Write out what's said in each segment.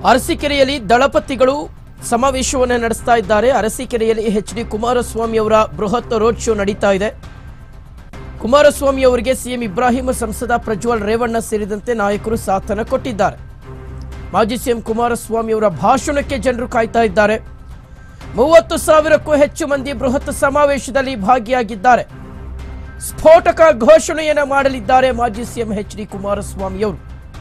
ಅರಸೀಕೆರೆಯಲ್ಲಿ ದಳಪತಿಗಳು ಸಮಾವೇಶವನ್ನು ನಡೆಸ್ತಾ ಇದ್ದಾರೆ ಅರಸೀಕೆರೆಯಲ್ಲಿ ಎಚ್ ಡಿ ಕುಮಾರಸ್ವಾಮಿ ಅವರ ಬೃಹತ್ ರೋಡ್ ಶೋ ನಡೀತಾ ಇದೆ ಕುಮಾರಸ್ವಾಮಿ ಅವರಿಗೆ ಸಿಎಂ ಇಬ್ರಾಹಿಂ ಸಂಸದ ಪ್ರಜ್ವಲ್ ರೇವಣ್ಣ ಸೇರಿದಂತೆ ನಾಯಕರು ಸಾಥನ ಕೊಟ್ಟಿದ್ದಾರೆ ಮಾಜಿ ಸಿಎಂ ಕುಮಾರಸ್ವಾಮಿ ಅವರ ಭಾಷಣಕ್ಕೆ ಜನರು ಕಾಯ್ತಾ ಇದ್ದಾರೆ ಮೂವತ್ತು ಸಾವಿರಕ್ಕೂ ಹೆಚ್ಚು ಮಂದಿ ಬೃಹತ್ ಸಮಾವೇಶದಲ್ಲಿ ಭಾಗಿಯಾಗಿದ್ದಾರೆ ಸ್ಫೋಟಕ ಘೋಷಣೆಯನ್ನ ಮಾಡಲಿದ್ದಾರೆ ಮಾಜಿ ಸಿಎಂ ಎಚ್ ಡಿ ಕುಮಾರಸ್ವಾಮಿ ಅವರು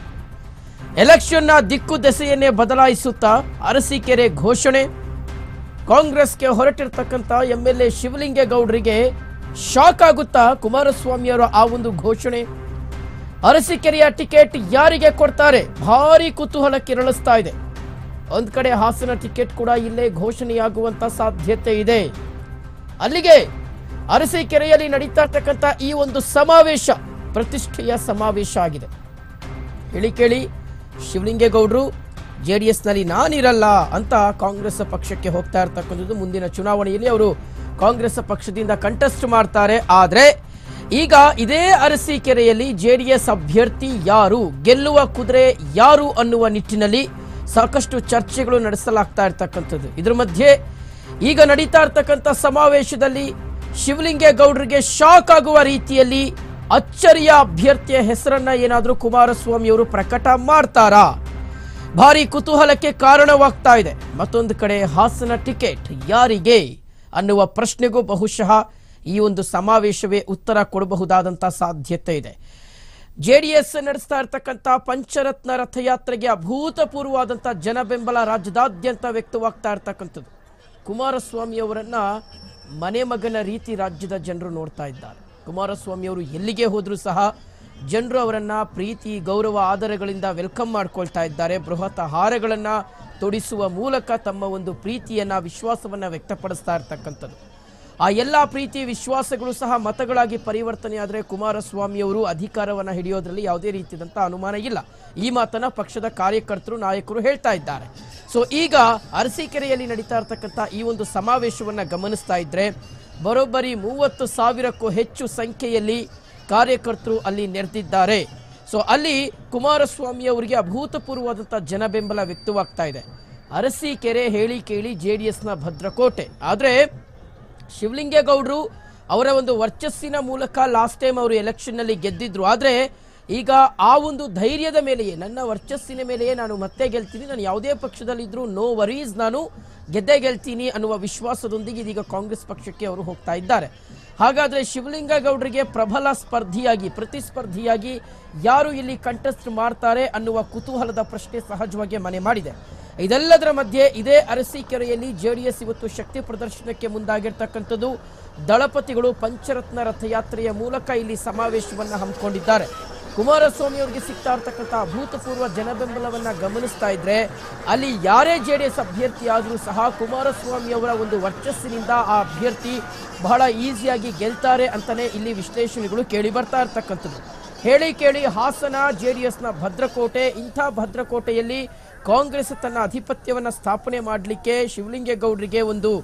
ಎಲೆಕ್ಷನ್ನ ದಿಕ್ಕು ದೆಸೆಯನ್ನೇ ಬದಲಾಯಿಸುತ್ತಾ ಅರಸೀಕೆರೆ ಘೋಷಣೆ ಕಾಂಗ್ರೆಸ್ಗೆ ಹೊರಟಿರ್ತಕ್ಕಂಥ ಎಂ ಎಲ್ ಎ ಶಿವಲಿಂಗೇಗೌಡರಿಗೆ ಶಾಕ್ ಆಗುತ್ತಾ ಕುಮಾರಸ್ವಾಮಿ ಅವರ ಆ ಒಂದು ಘೋಷಣೆ ಅರಸೀಕೆರೆಯ ಟಿಕೆಟ್ ಯಾರಿಗೆ ಕೊಡ್ತಾರೆ ಭಾರಿ ಕುತೂಹಲ ಕೆರಳಿಸ್ತಾ ಇದೆ ಒಂದ್ ಕಡೆ ಹಾಸನ ಟಿಕೆಟ್ ಕೂಡ ಇಲ್ಲೇ ಘೋಷಣೆಯಾಗುವಂತ ಸಾಧ್ಯತೆ ಇದೆ ಅಲ್ಲಿಗೆ ಅರಸೀಕೆರೆಯಲ್ಲಿ ನಡೀತಾ ಇರ್ತಕ್ಕಂಥ ಈ ಒಂದು ಸಮಾವೇಶ ಪ್ರತಿಷ್ಠೆಯ ಸಮಾವೇಶ ಆಗಿದೆ ಹೇಳಿ ಕೇಳಿ ಶಿವಲಿಂಗೇಗೌಡರು ಜೆ ಡಿ ಎಸ್ನಲ್ಲಿ ನಾನಿರಲ್ಲ ಅಂತ ಕಾಂಗ್ರೆಸ್ ಪಕ್ಷಕ್ಕೆ ಹೋಗ್ತಾ ಇರ್ತಕ್ಕಂಥದ್ದು ಮುಂದಿನ ಚುನಾವಣೆಯಲ್ಲಿ ಅವರು ಕಾಂಗ್ರೆಸ್ ಪಕ್ಷದಿಂದ ಕಂಟೆಸ್ಟ್ ಮಾಡ್ತಾರೆ ಆದ್ರೆ ಈಗ ಇದೇ ಅರಸೀಕೆರೆಯಲ್ಲಿ ಜೆ ಡಿ ಎಸ್ ಅಭ್ಯರ್ಥಿ ಯಾರು ಗೆಲ್ಲುವ ಕುದುರೆ ಯಾರು ಅನ್ನುವ ನಿಟ್ಟಿನಲ್ಲಿ ಸಾಕಷ್ಟು ಚರ್ಚೆಗಳು ನಡೆಸಲಾಗ್ತಾ ಇರ್ತಕ್ಕಂಥದ್ದು ಇದ್ರ ಮಧ್ಯೆ ಈಗ ನಡೀತಾ ಇರ್ತಕ್ಕಂಥ ಸಮಾವೇಶದಲ್ಲಿ ಶಿವಲಿಂಗೇಗೌಡರಿಗೆ ಶಾಕ್ ಆಗುವ ರೀತಿಯಲ್ಲಿ ಅಚ್ಚರಿಯ ಅಭ್ಯರ್ಥಿಯ ಹೆಸರನ್ನ ಏನಾದರೂ ಕುಮಾರಸ್ವಾಮಿ ಅವರು ಪ್ರಕಟ ಮಾಡ್ತಾರಾ ಭಾರಿ ಕುತೂಹಲಕ್ಕೆ ಕಾರಣವಾಗ್ತಾ ಇದೆ ಮತ್ತೊಂದು ಕಡೆ ಹಾಸನ ಟಿಕೆಟ್ ಯಾರಿಗೆ ಅನ್ನುವ ಪ್ರಶ್ನೆಗೂ ಬಹುಶಃ ಈ ಒಂದು ಸಮಾವೇಶವೇ ಉತ್ತರ ಕೊಡಬಹುದಾದಂಥ ಸಾಧ್ಯತೆ ಇದೆ ಜೆಡಿಎಸ್ ನಡೆಸ್ತಾ ಇರ್ತಕ್ಕಂಥ ಪಂಚರತ್ನ ರಥಯಾತ್ರೆಗೆ ಅಭೂತಪೂರ್ವವಾದಂಥ ಜನ ಬೆಂಬಲ ರಾಜ್ಯದಾದ್ಯಂತ ವ್ಯಕ್ತವಾಗ್ತಾ ಇರ್ತಕ್ಕಂಥದ್ದು ಕುಮಾರಸ್ವಾಮಿ ಅವರನ್ನ ಮನೆ ಮಗನ ರೀತಿ ರಾಜ್ಯದ ಜನರು ನೋಡ್ತಾ ಇದ್ದಾರೆ ಕುಮಾರಸ್ವಾಮಿ ಅವರು ಎಲ್ಲಿಗೆ ಹೋದರೂ ಸಹ ಜನರು ಅವರನ್ನ ಪ್ರೀತಿ ಗೌರವ ಆದರಗಳಿಂದ ವೆಲ್ಕಮ್ ಮಾಡ್ಕೊಳ್ತಾ ಇದ್ದಾರೆ ಬೃಹತ್ ಹಾರಗಳನ್ನ ತೊಡಿಸುವ ಮೂಲಕ ತಮ್ಮ ಒಂದು ಪ್ರೀತಿಯನ್ನ ವಿಶ್ವಾಸವನ್ನ ವ್ಯಕ್ತಪಡಿಸ್ತಾ ಇರ್ತಕ್ಕಂಥದ್ದು ಆ ಎಲ್ಲ ಪ್ರೀತಿ ವಿಶ್ವಾಸಗಳು ಸಹ ಮತಗಳಾಗಿ ಪರಿವರ್ತನೆ ಆದರೆ ಕುಮಾರಸ್ವಾಮಿ ಅವರು ಅಧಿಕಾರವನ್ನ ಹಿಡಿಯೋದ್ರಲ್ಲಿ ಯಾವುದೇ ರೀತಿಯಾದಂಥ ಅನುಮಾನ ಇಲ್ಲ ಈ ಮಾತನ್ನ ಪಕ್ಷದ ಕಾರ್ಯಕರ್ತರು ನಾಯಕರು ಹೇಳ್ತಾ ಇದ್ದಾರೆ ಸೊ ಈಗ ಅರಸೀಕೆರೆಯಲ್ಲಿ ನಡೀತಾ ಇರ್ತಕ್ಕಂಥ ಈ ಒಂದು ಸಮಾವೇಶವನ್ನ ಗಮನಿಸ್ತಾ ಇದ್ರೆ ಬರೋಬ್ಬರಿ ಮೂವತ್ತು ಸಾವಿರಕ್ಕೂ ಹೆಚ್ಚು ಸಂಖ್ಯೆಯಲ್ಲಿ ಕಾರ್ಯಕರ್ತರು ಅಲ್ಲಿ ನೆರೆದಿದ್ದಾರೆ ಸೊ ಅಲ್ಲಿ ಕುಮಾರಸ್ವಾಮಿ ಅವರಿಗೆ ಅಭೂತಪೂರ್ವವಾದಂಥ ಜನ ಬೆಂಬಲ ವ್ಯಕ್ತವಾಗ್ತಾ ಇದೆ ಅರಸೀಕೆರೆ ಹೇಳಿ ಕೇಳಿ ಜೆ ಡಿ ಎಸ್ನ ಭದ್ರಕೋಟೆ ಆದರೆ ಶಿವಲಿಂಗೇಗೌಡರು ಅವರ ಒಂದು ವರ್ಚಸ್ಸಿನ ಮೂಲಕ ಲಾಸ್ಟ್ ಟೈಮ್ ಅವರು ಎಲೆಕ್ಷನ್ನಲ್ಲಿ ಗೆದ್ದಿದ್ರು ಆದರೆ ಈಗ ಆ ಒಂದು ಧೈರ್ಯದ ಮೇಲೆಯೇ ನನ್ನ ವರ್ಚಸ್ಸಿನ ಮೇಲೆಯೇ ನಾನು ಮತ್ತೆ ಗೆಲ್ತೀನಿ ನಾನು ಯಾವುದೇ ಪಕ್ಷದಲ್ಲಿದ್ದರೂ ನೋ ವರೀಸ್ ನಾನು ಗೆದ್ದೇ ಗೆಲ್ತೀನಿ ಅನ್ನುವ ವಿಶ್ವಾಸದೊಂದಿಗೆ ಇದೀಗ ಕಾಂಗ್ರೆಸ್ ಪಕ್ಷಕ್ಕೆ ಅವರು ಹೋಗ್ತಾ ಇದ್ದಾರೆ ಹಾಗಾದ್ರೆ ಶಿವಲಿಂಗೇಗೌಡರಿಗೆ ಪ್ರಬಲ ಸ್ಪರ್ಧಿಯಾಗಿ ಪ್ರತಿಸ್ಪರ್ಧಿಯಾಗಿ ಯಾರು ಇಲ್ಲಿ ಕಂಟೆಸ್ಟ್ ಮಾಡ್ತಾರೆ ಅನ್ನುವ ಕುತೂಹಲದ ಪ್ರಶ್ನೆ ಸಹಜವಾಗಿ ಮನೆ ಮಾಡಿದೆ ಇದೆಲ್ಲದರ ಮಧ್ಯೆ ಇದೇ ಅರಸೀಕೆರೆಯಲ್ಲಿ ಜೆಡಿಎಸ್ ಇವತ್ತು ಶಕ್ತಿ ಪ್ರದರ್ಶನಕ್ಕೆ ಮುಂದಾಗಿರ್ತಕ್ಕಂಥದ್ದು ದಳಪತಿಗಳು ಪಂಚರತ್ನ ರಥಯಾತ್ರೆಯ ಮೂಲಕ ಇಲ್ಲಿ ಸಮಾವೇಶವನ್ನ ಹಮ್ಮಿಕೊಂಡಿದ್ದಾರೆ ಕುಮಾರಸ್ವಾಮಿ ಅವರಿಗೆ ಸಿಗ್ತಾ ಇರ್ತಕ್ಕಂಥ ಅಭೂತಪೂರ್ವ ಜನಬೆಂಬಲವನ್ನ ಗಮನಿಸ್ತಾ ಇದ್ರೆ ಅಲ್ಲಿ ಯಾರೇ ಜೆ ಡಿ ಎಸ್ ಅಭ್ಯರ್ಥಿ ಆದರೂ ಸಹ ಕುಮಾರಸ್ವಾಮಿ ಅವರ ಒಂದು ವರ್ಚಸ್ಸಿನಿಂದ ಆ ಅಭ್ಯರ್ಥಿ ಬಹಳ ಈಸಿಯಾಗಿ ಗೆಲ್ತಾರೆ ಅಂತಾನೆ ಇಲ್ಲಿ ವಿಶ್ಲೇಷಣೆಗಳು ಕೇಳಿ ಬರ್ತಾ ಇರ್ತಕ್ಕಂಥದ್ದು ಹೇಳಿ ಕೇಳಿ ಹಾಸನ ಜೆಡಿಎಸ್ನ ಭದ್ರಕೋಟೆ ಇಂಥ ಭದ್ರಕೋಟೆಯಲ್ಲಿ ಕಾಂಗ್ರೆಸ್ ತನ್ನ ಅಧಿಪತ್ಯವನ್ನ ಸ್ಥಾಪನೆ ಮಾಡಲಿಕ್ಕೆ ಶಿವಲಿಂಗೇಗೌಡರಿಗೆ ಒಂದು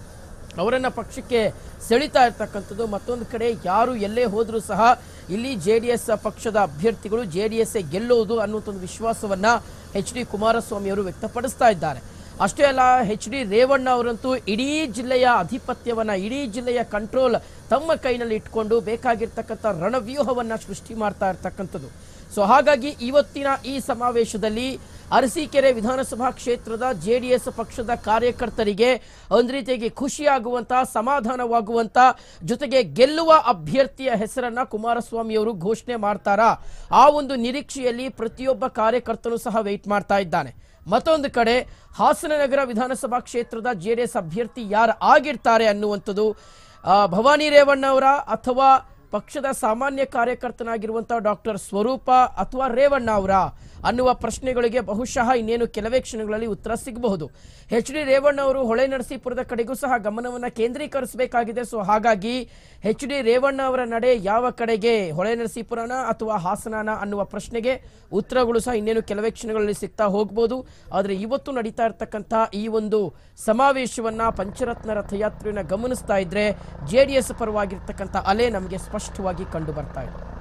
ಅವರನ್ನ ಪಕ್ಷಕ್ಕೆ ಸೆಳಿತಾ ಇರ್ತಕ್ಕಂಥದ್ದು ಮತ್ತೊಂದು ಕಡೆ ಯಾರು ಎಲ್ಲೇ ಹೋದರೂ ಸಹ ಇಲ್ಲಿ ಜೆ ಡಿ ಎಸ್ ಪಕ್ಷದ ಅಭ್ಯರ್ಥಿಗಳು ಜೆ ಡಿ ಎಸ್ ಗೆಲ್ಲುವುದು ಅನ್ನುವಂಥ ಒಂದು ವಿಶ್ವಾಸವನ್ನ ಎಚ್ ಡಿ ಕುಮಾರಸ್ವಾಮಿ ಅವರು ವ್ಯಕ್ತಪಡಿಸ್ತಾ ಇದ್ದಾರೆ ಅಷ್ಟೇ ಅಲ್ಲ ಎಚ್ ಡಿ ರೇವಣ್ಣ ಅವರಂತೂ ಇಡೀ ಜಿಲ್ಲೆಯ ಅಧಿಪತ್ಯವನ್ನ ಇಡೀ ಜಿಲ್ಲೆಯ ಕಂಟ್ರೋಲ್ ತಮ್ಮ ಕೈನಲ್ಲಿ ಇಟ್ಕೊಂಡು ಬೇಕಾಗಿರ್ತಕ್ಕಂಥ ರಣವ್ಯೂಹವನ್ನ ಸೃಷ್ಟಿ ಮಾಡ್ತಾ ಇರ್ತಕ್ಕಂಥದ್ದು ಸೊ ಹಾಗಾಗಿ ಇವತ್ತಿನ ಈ ಸಮಾವೇಶದಲ್ಲಿ ಅರಸೀಕೆರೆ ವಿಧಾನಸಭಾ ಕ್ಷೇತ್ರದ ಜೆಡಿಎಸ್ ಪಕ್ಷದ ಕಾರ್ಯಕರ್ತರಿಗೆ ಒಂದು ರೀತಿಯಾಗಿ ಖುಷಿಯಾಗುವಂತ ಸಮಾಧಾನವಾಗುವಂತ ಜೊತೆಗೆ ಗೆಲ್ಲುವ ಅಭ್ಯರ್ಥಿಯ ಹೆಸರನ್ನ ಕುಮಾರಸ್ವಾಮಿ ಅವರು ಘೋಷಣೆ ಮಾಡ್ತಾರಾ ಆ ಒಂದು ನಿರೀಕ್ಷೆಯಲ್ಲಿ ಪ್ರತಿಯೊಬ್ಬ ಕಾರ್ಯಕರ್ತನು ಸಹ ವೆಯ್ಟ್ ಮಾಡ್ತಾ ಇದ್ದಾನೆ ಮತ್ತೊಂದು ಕಡೆ ಹಾಸನ ನಗರ ವಿಧಾನಸಭಾ ಕ್ಷೇತ್ರದ ಜೆಡಿಎಸ್ ಅಭ್ಯರ್ಥಿ ಯಾರು ಆಗಿರ್ತಾರೆ ಅನ್ನುವಂಥದ್ದು ಆ, ಭವಾನಿ ರೇವಣ್ಣ ಅವರ ಅಥವಾ ಪಕ್ಷದ ಸಾಮಾನ್ಯ ಕಾರ್ಯಕರ್ತನಾಗಿರುವಂತಹ ಡಾಕ್ಟರ್ ಸ್ವರೂಪ ಅಥವಾ ರೇವಣ್ಣ ಅವರ ಅನ್ನುವ ಪ್ರಶ್ನೆಗಳಿಗೆ ಬಹುಶಃ ಇನ್ನೇನು ಕೆಲವೇ ಕ್ಷಣಗಳಲ್ಲಿ ಉತ್ತರ ಸಿಗಬಹುದು ಎಚ್ ಡಿ ರೇವಣ್ಣ ಅವರು ಹೊಳೆ ನರಸೀಪುರದ ಕಡೆಗೂ ಸಹ ಗಮನವನ್ನು ಕೇಂದ್ರೀಕರಿಸಬೇಕಾಗಿದೆ ಸೊ ಹಾಗಾಗಿ ಎಚ್ ಡಿ ರೇವಣ್ಣ ಅವರ ನಡೆ ಯಾವ ಕಡೆಗೆ ಹೊಳೆ ನರಸೀಪುರನ ಅಥವಾ ಹಾಸನನ ಅನ್ನುವ ಪ್ರಶ್ನೆಗೆ ಉತ್ತರಗಳು ಸಹ ಇನ್ನೇನು ಕೆಲವೇ ಕ್ಷಣಗಳಲ್ಲಿ ಸಿಗ್ತಾ ಹೋಗ್ಬೋದು ಆದರೆ ಇವತ್ತು ನಡೀತಾ ಇರ್ತಕ್ಕಂಥ ಈ ಒಂದು ಸಮಾವೇಶವನ್ನ ಪಂಚರತ್ನ ರಥಯಾತ್ರೆಯನ್ನ ಗಮನಿಸ್ತಾ ಇದ್ರೆ ಜೆ ಡಿ ಎಸ್ ಪರವಾಗಿರ್ತಕ್ಕಂಥ ಅಲೆ ನಮಗೆ ಸ್ಪಷ್ಟವಾಗಿ ಕಂಡು ಬರ್ತಾ ಇದೆ